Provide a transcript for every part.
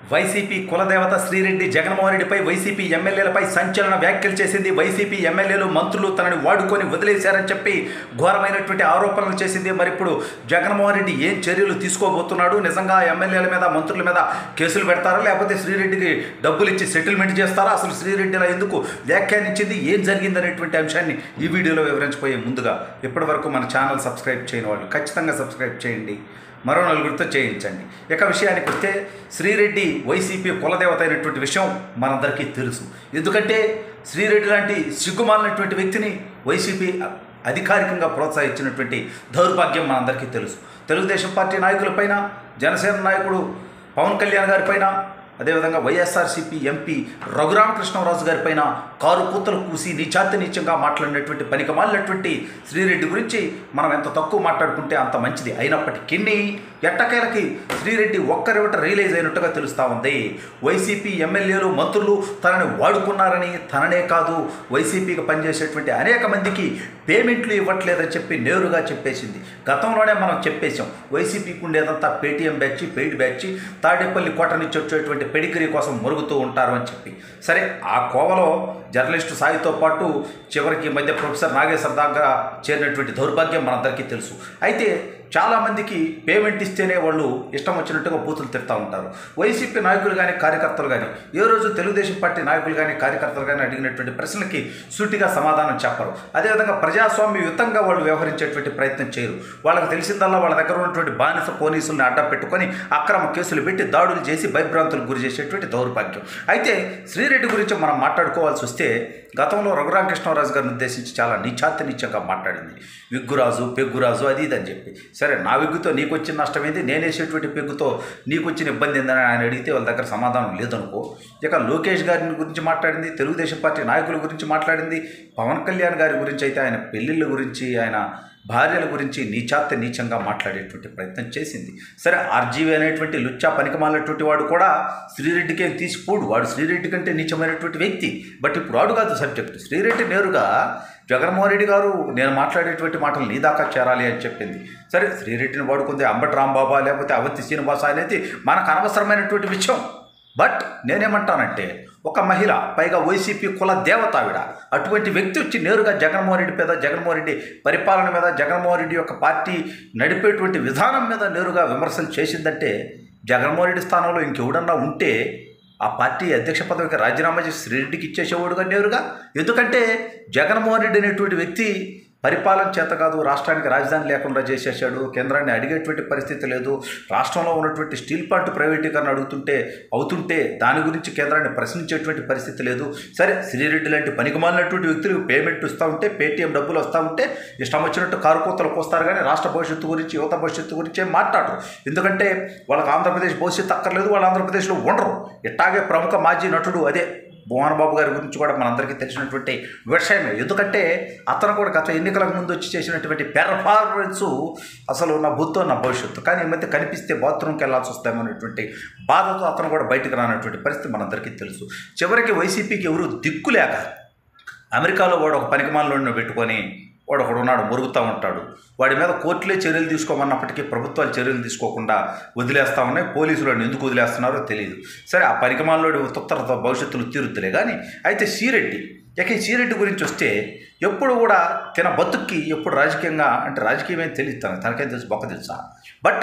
YCP కులదేవత శ్రీరెడ్డి జగన్మోహన్ రెడ్డిపై YCP ఎమ్మెల్యేలపై సంచలన వ్యాఖ్యలు చేసింది వైసీపీ ఎమ్మెల్యేలు మంత్రులు తనని వాడుకొని వదిలేశారని చెప్పి ఘోరమైనటువంటి ఆరోపణలు చేసింది మరి ఇప్పుడు జగన్మోహన్ రెడ్డి ఏం చర్యలు తీసుకోబోతున్నాడు నిజంగా ఎమ్మెల్యేల మీద మంత్రుల మీద కేసులు పెడతారా లేకపోతే శ్రీరెడ్డికి డబ్బులు ఇచ్చి సెటిల్మెంట్ చేస్తారా అసలు శ్రీరెడ్డిలా ఎందుకు వ్యాఖ్యానించింది ఏం జరిగింది అనేటువంటి అంశాన్ని ఈ వీడియోలో వివరించిపోయే ముందుగా ఇప్పటివరకు మన ఛానల్ సబ్స్క్రైబ్ చేయని వాళ్ళు ఖచ్చితంగా సబ్స్క్రైబ్ చేయండి మరో నలుగురితో చేయించండి ఇక విషయానికి వస్తే శ్రీరెడ్డి వైసీపీ కులదేవత అయినటువంటి విషయం మనందరికీ తెలుసు ఎందుకంటే శ్రీరెడ్డి లాంటి సిగ్గుమాలినటువంటి వ్యక్తిని వైసీపీ అధికారికంగా ప్రోత్సహించినటువంటి దౌర్భాగ్యం మనందరికీ తెలుసు తెలుగుదేశం పార్టీ నాయకులపైన జనసేన నాయకుడు పవన్ కళ్యాణ్ గారిపైన అదేవిధంగా వైఎస్ఆర్సీపీ ఎంపీ రఘురామకృష్ణరాజు గారిపైన కారు కూతలు కూసి నీచాతి నీచంగా మాట్లాడినటువంటి పనికి మాలినటువంటి శ్రీరెడ్డి గురించి మనం ఎంత తక్కువ మాట్లాడుకుంటే అంత మంచిది అయినప్పటికీ ఎట్టకేలకి శ్రీరెడ్డి ఒక్కరివట రియలైజ్ అయినట్టుగా తెలుస్తూ ఉంది వైసీపీ ఎమ్మెల్యేలు మంత్రులు తనని వాడుకున్నారని తననే కాదు వైసీపీకి పనిచేసేటువంటి అనేక మందికి పేమెంట్లు ఇవ్వట్లేదని చెప్పి నేరుగా చెప్పేసింది గతంలోనే మనం చెప్పేశాం వైసీపీకి ఉండేదంతా Paytm batch paid batch Tadepalli కోట నుంచి వచ్చేటువంటి పెడిగిరీ కోసం మురుగుతూ ఉంటారు అని చెప్పి సరే ఆ కోవలో జర్నలిస్టు సాయితో పాటు చివరికి ఈ మధ్య ప్రొఫెసర్ నాగేశ్వర దాకా చేరినటువంటి దౌర్భాగ్యం మనందరికీ తెలుసు అయితే చాలామందికి పేమెంట్ ఇస్తేనే వాళ్ళు ఇష్టం వచ్చినట్టుగా బూతులు తిడతా ఉంటారు వైసీపీ నాయకులు కానీ కార్యకర్తలు కానీ ఏ రోజు తెలుగుదేశం పార్టీ నాయకులు కానీ కార్యకర్తలు కానీ అడిగినటువంటి ప్రశ్నలకి సూటిగా సమాధానం చెప్పరు అదేవిధంగా ప్రజాస్వామ్యయుతంగా వాళ్ళు వ్యవహరించేటువంటి ప్రయత్నం చేయరు వాళ్ళకి తెలిసిందల్లా వాళ్ళ దగ్గర ఉన్నటువంటి బానిస పోలీసుల్ని అడ్డం పెట్టుకొని అక్రమ కేసులు పెట్టి దాడులు చేసి భయభ్రాంతులకు గురి చేసేటువంటి దౌర్భాగ్యం అయితే శ్రీరెడ్డి గురించి మనం మాట్లాడుకోవాల్సి వస్తే గతంలో రఘురామకృష్ణరాజు గారిని ఉద్దేశించి చాలా నీచాతి నీచంగా మాట్లాడింది విగ్గురాజు పెగ్గురాజు అది ఇది అని చెప్పి సరే నా విగ్గుతో నీకు వచ్చిన నష్టం ఏంది నేను వేసేటువంటి పెగ్గుతో నీకు వచ్చిన ఇబ్బంది ఏందని ఆయన అడిగితే వాళ్ళ దగ్గర సమాధానం లేదనుకో ఇక లోకేష్ గారిని గురించి మాట్లాడింది తెలుగుదేశం పార్టీ నాయకుల గురించి మాట్లాడింది పవన్ కళ్యాణ్ గారి గురించి అయితే ఆయన పెళ్ళిళ్ళ గురించి ఆయన భార్యల గురించి నీచాత్త నీచంగా మాట్లాడేటువంటి ప్రయత్నం చేసింది సరే ఆర్జీవి అనేటువంటి లుచ్చా పనికిమాలినటువంటి వాడు కూడా శ్రీరెడ్డికి ఏం తీసిపోడు వాడు శ్రీరెడ్డి కంటే నీచమైనటువంటి వ్యక్తి బట్ ఇప్పుడు వాడు కాదు సబ్జెక్ట్ శ్రీరెడ్డి నేరుగా జగన్మోహన్ రెడ్డి గారు నేను మాట్లాడేటువంటి మాటలు నీ దాకా చేరాలి అని చెప్పింది సరే శ్రీరెడ్డిని వాడుకుంది అంబటి రాంబాబా లేకపోతే అవంతి శ్రీనివాస అనేది మనకు అనవసరమైనటువంటి విషయం బట్ నేనేమంటానంటే ఒక మహిళ పైగా వైసీపీ కుల దేవత ఆవిడ అటువంటి వ్యక్తి వచ్చి నేరుగా జగన్మోహన్ రెడ్డి మీద జగన్మోహన్ రెడ్డి పరిపాలన మీద జగన్మోహన్ రెడ్డి యొక్క పార్టీ నడిపేటువంటి విధానం మీద నేరుగా విమర్శలు చేసిందంటే జగన్మోహన్ రెడ్డి స్థానంలో ఇంకెవడన్నా ఉంటే ఆ పార్టీ అధ్యక్ష పదవికి రాజీనామా చేసి శ్రీరెడ్డికి ఇచ్చేసేవాడుగా నేరుగా ఎందుకంటే జగన్మోహన్ రెడ్డి అనేటువంటి వ్యక్తి పరిపాలన చేత కాదు రాష్ట్రానికి రాజధాని లేకుండా చేసేసాడు కేంద్రాన్ని అడిగేటువంటి పరిస్థితి లేదు రాష్ట్రంలో ఉన్నటువంటి స్టీల్ ప్లాంట్ ప్రైవేటీకరణ అడుగుతుంటే అవుతుంటే దాని గురించి కేంద్రాన్ని ప్రశ్నించేటువంటి పరిస్థితి లేదు సరే శ్రీరెడ్డి లాంటి పనికిమాలినటువంటి వ్యక్తులకు పేమెంట్ ఇస్తూ ఉంటే పేటీఎం డబ్బులు వస్తూ ఉంటే ఇష్టం వచ్చినట్టు కారు కోతలకు వస్తారు కానీ రాష్ట్ర భవిష్యత్తు గురించి యువత భవిష్యత్తు గురించి ఏం మాట్లాడరు ఎందుకంటే వాళ్ళకి ఆంధ్రప్రదేశ్ భవిష్యత్తు అక్కర్లేదు వాళ్ళు ఆంధ్రప్రదేశ్లో ఉండరు ఇట్టాగే ప్రముఖ మాజీ నటుడు అదే భువన్ బాబు గారి గురించి కూడా మనందరికీ తెలిసినటువంటి విషయమే ఎందుకంటే అతను కూడా గత ఎన్నికలకు ముందు వచ్చి చేసినటువంటి పెర్ఫార్మెన్స్ అసలు నా బుద్ధో నా భవిష్యత్తు కానీ ఈ మధ్య కనిపిస్తే బాత్రూమ్కి వెళ్ళాల్సి వస్తామో అనేటువంటి బాధతో అతను కూడా బయటకు రానటువంటి పరిస్థితి మనందరికీ తెలుసు చివరికి వైసీపీకి ఎవరు దిక్కులేక అమెరికాలో వాడు ఒక పనికిమాలను పెట్టుకొని వాడు ఒకడు ఉన్నాడు మురుగుతూ ఉంటాడు వాడి మీద కోర్టులే చర్యలు తీసుకోమన్నప్పటికీ ప్రభుత్వాలు చర్యలు తీసుకోకుండా వదిలేస్తా ఉన్నాయి పోలీసులు వాడిని ఎందుకు వదిలేస్తున్నారో తెలియదు సరే ఆ పరికమాల్లో ఉత్తర భవిష్యత్తులో తీరుద్దులే కానీ అయితే సీరెడ్డి ఇక ఈ సీరెడ్డి గురించి వస్తే ఎప్పుడు కూడా తిన బతుక్కి ఎప్పుడు రాజకీయంగా అంటే రాజకీయమే తెలియదు తనకు తనకేం తెలుసు బొక్క తెలుసా బట్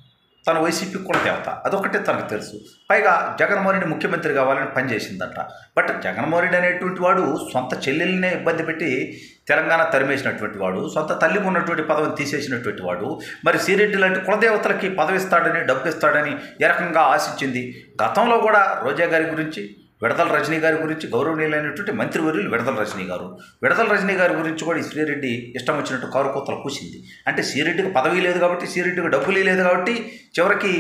తన వైసీపీ కూడా దేవత అదొకటే తనకు తెలుసు పైగా జగన్మోహన్ రెడ్డి ముఖ్యమంత్రి కావాలని పనిచేసిందట బట్ జగన్మోహన్ రెడ్డి అనేటువంటి వాడు సొంత చెల్లెల్నే ఇబ్బంది పెట్టి తెలంగాణ తరిమేసినటువంటి వాడు సొంత తల్లికి ఉన్నటువంటి పదవిని తీసేసినటువంటి వాడు మరి సిరెడ్డి లాంటి కులదేవతలకి పదవి ఇస్తాడని డబ్బు ఇస్తాడని ఏ రకంగా ఆశించింది గతంలో కూడా రోజా గారి గురించి విడదల రజనీ గారి గురించి గౌరవనీయులైనటువంటి మంత్రివర్యులు విడదల రజనీ గారు విడదల రజనీ గారి గురించి కూడా ఈ శ్రీరెడ్డి ఇష్టం వచ్చినట్టు కారు కోతలు కూసింది అంటే శ్రీరెడ్డికి పదవి లేదు కాబట్టి శ్రీరెడ్డికి డబ్బులు లేదు కాబట్టి చివరికి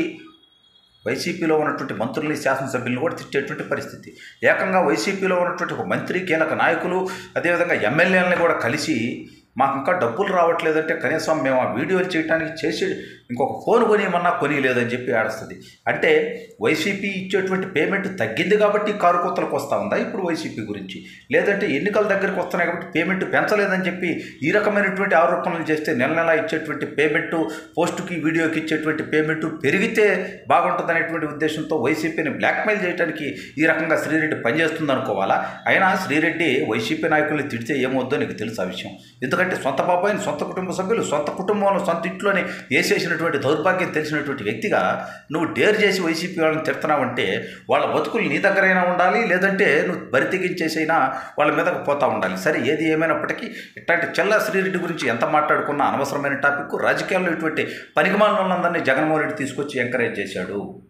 వైసీపీలో ఉన్నటువంటి మంత్రుల్ని శాసనసభ్యులను కూడా తిట్టేటువంటి పరిస్థితి ఏకంగా వైసీపీలో ఉన్నటువంటి ఒక మంత్రి కీలక నాయకులు అదేవిధంగా ఎమ్మెల్యేలని కూడా కలిసి మాకు ఇంకా డబ్బులు రావట్లేదంటే కనీసం మేము ఆ వీడియోలు చేయడానికి చేసి ఇంకొక ఫోన్ కొనియమన్నా కొనియలేదని చెప్పి ఆడుస్తుంది అంటే వైసీపీ ఇచ్చేటువంటి పేమెంట్ తగ్గింది కాబట్టి కారు కొత్తలకు వస్తూ ఉందా ఇప్పుడు వైసీపీ గురించి లేదంటే ఎన్నికల దగ్గరికి వస్తున్నాయి కాబట్టి పేమెంట్ పెంచలేదని చెప్పి ఈ రకమైనటువంటి ఆరోపణలు చేస్తే నెల నెల ఇచ్చేటువంటి పేమెంట్ పోస్టుకి వీడియోకి ఇచ్చేటువంటి పేమెంట్ పెరిగితే బాగుంటుందనేటువంటి ఉద్దేశంతో వైసీపీని బ్లాక్మెయిల్ చేయడానికి ఈ రకంగా శ్రీరెడ్డి పనిచేస్తుంది అనుకోవాలా అయినా శ్రీరెడ్డి వైసీపీ నాయకుల్ని తిడితే ఏమవుద్దో నీకు తెలుసు ఆ విషయం ఎందుకంటే సొంత బాబాయిని సొంత కుటుంబ సభ్యులు సొంత కుటుంబంలో సొంత ఇంట్లోనే వేసేసినటువంటి దౌర్భాగ్యం తెలిసినటువంటి వ్యక్తిగా నువ్వు డేర్ చేసి వైసీపీ వాళ్ళని తిడుతున్నావంటే వాళ్ళ బతుకులు నీ దగ్గరైనా ఉండాలి లేదంటే నువ్వు బరి తెగించేసైనా వాళ్ళ మీదకు పోతా ఉండాలి సరే ఏది ఏమైనప్పటికీ ఇట్లాంటి చెల్ల శ్రీరెడ్డి గురించి ఎంత మాట్లాడుకున్నా అనవసరమైన టాపిక్ రాజకీయాల్లో ఇటువంటి పనికిమాలందరినీ జగన్మోహన్ రెడ్డి తీసుకొచ్చి ఎంకరేజ్ చేశాడు